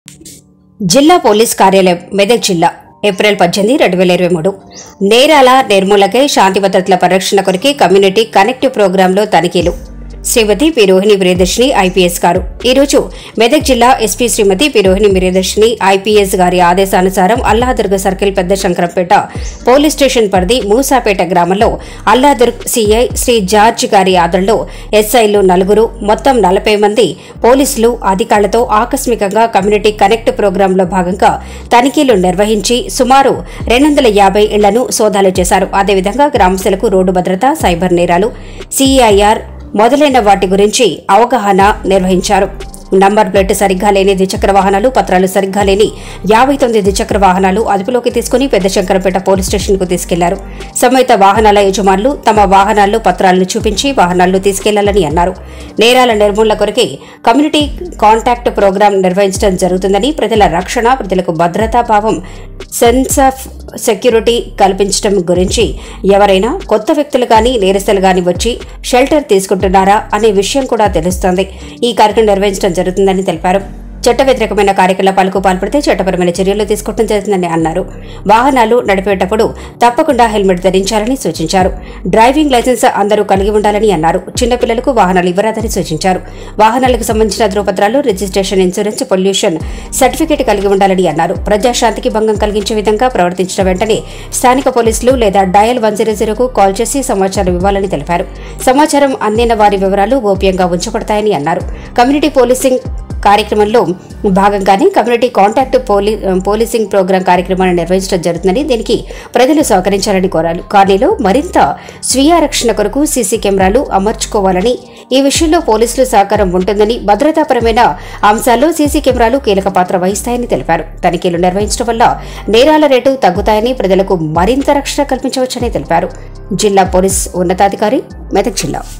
జిల్లా పోలీస్ కార్యాలయం మెదక్ జిల్లా ఏప్రిల్ పద్దెనిమిది రెండు వేల ఇరవై మూడు నేరాల నిర్మూలకై శాంతి భద్రతల పరిరక్షణ కొరకే కమ్యూనిటీ కనెక్టివ్ ప్రోగ్రాంలో తనిఖీలు శ్రీమతి పి రోహిణి ప్రియదర్శిని ఐపీఎస్ గారు ఈరోజు మెదక్ జిల్లా SP Shrimati P Rohini Priyadarshini IPS గారి ఆదేశానుసారం అల్లాదుర్గ సర్కిల్ పెద్ద శంకరంపేట పోలీస్ స్టేషన్ పరిధి మూసాపేట గ్రామంలో అల్లాదుర్గ్ సీఐ శ్రీ జార్జ్ గారి ఆదరణలో ఎస్ఐలు నలుగురు మొత్తం నలభై మంది పోలీసులు అధికారులతో ఆకస్మికంగా కమ్యూనిటీ కనెక్ట్ ప్రోగ్రాంలో భాగంగా తనిఖీలు నిర్వహించి సుమారు రెండు వందల యాభై ఇళ్లను సోదాలు చేశారు అదేవిధంగా గ్రామస్తులకు రోడ్డు భద్రత సైబర్ నేరాలు సిఐఆర్ మొదలైన వాటి గురించి అవగాహన నిర్వహించారు నంబర్ ప్లేట్ సరిగ్గా లేని ద్విచక్ర వాహనాలు పత్రాలు సరిగ్గా లేని యాభై తొమ్మిది ద్విచక్ర వాహనాలు అదుపులోకి తీసుకుని పెద్ద శంకరపేట పోలీస్ స్టేషన్ కు తీసుకెళ్లారు సమేత వాహనాల యజమానులు తమ వాహనాల్లో పత్రాలను చూపించి వాహనాల్లో తీసుకెళ్లాలని అన్నారు నేరాల నిర్మూలన కొరకే కమ్యూనిటీ కాంటాక్ట్ ప్రోగ్రాం నిర్వహించడం జరుగుతుందని ప్రజల రక్షణ ప్రజలకు భద్రతా భావం సెన్స్ ఆఫ్ సెక్యూరిటీ కల్పించడం గురించి ఎవరైనా కొత్త వ్యక్తులు గాని నేరస్తులు గాని వచ్చి షెల్టర్ తీసుకుంటున్నారా అనే విషయం కూడా తెలుస్తోంది ఈ కార్యక్రమం నిర్వహించడం జరుగుతుందని తెలిపారు చట్ట వ్యతిరేకమైన కార్యకలాపాలకు పాల్పడితే చట్టపరమైన చర్యలు తీసుకోవడం జరుగుతుందని అన్నారు వాహనాలు నడిపేటప్పుడు తప్పకుండా హెల్మెట్ ధరించాలని సూచించారు డ్రైవింగ్ లైసెన్స్ అందరూ కలిగి ఉండాలని అన్నారు చిన్నపిల్లలకు వాహనాలు ఇవ్వరాదని సూచించారు వాహనాలకు సంబంధించిన ధృవపత్రాలు రిజిస్ట్రేషన్ ఇన్సూరెన్స్ పొల్యూషన్ సర్టిఫికేట్ కలిగి ఉండాలని అన్నారు ప్రజాశాంతికి భంగం కలిగించే విధంగా ప్రవర్తించిన వెంటనే స్థానిక పోలీసులు లేదా డయల్ వన్ జీరో జీరోకు కాల్ చేసి సమాచారం ఇవ్వాలని తెలిపారు సమాచారం అందిన వారి వివరాలు గోప్యంగా ఉంచబడతాయని అన్నారు కమ్యూనిటీ పోలీసింగ్ కార్యక్రమంలో భాగంగానే కమ్యూనిటీ కాంటాక్ట్ పోలీ పోలీసింగ్ ప్రోగ్రాం కార్యక్రమాన్ని నిర్వహించడం జరుగుతుందని దీనికి ప్రజలు సహకరించాలని కోరారు కాలనీలో మరింత స్వీయ రక్షణ కొరకు సీసీ కెమెరాలు అమర్చుకోవాలని ఈ విషయంలో పోలీసులు సహకారం ఉంటుందని భద్రతాపరమైన అంశాల్లో సీసీ కెమెరాలు కీలక పాత్ర వహిస్తాయని తెలిపారు తనిఖీలు నిర్వహించడం వల్ల నేరాల రేటు తగ్గుతాయని ప్రజలకు మరింత రక్షణ కల్పించవచ్చని తెలిపారు జిల్లా పోలీస్ ఉన్నతాధికారి మెదక్ జిల్లా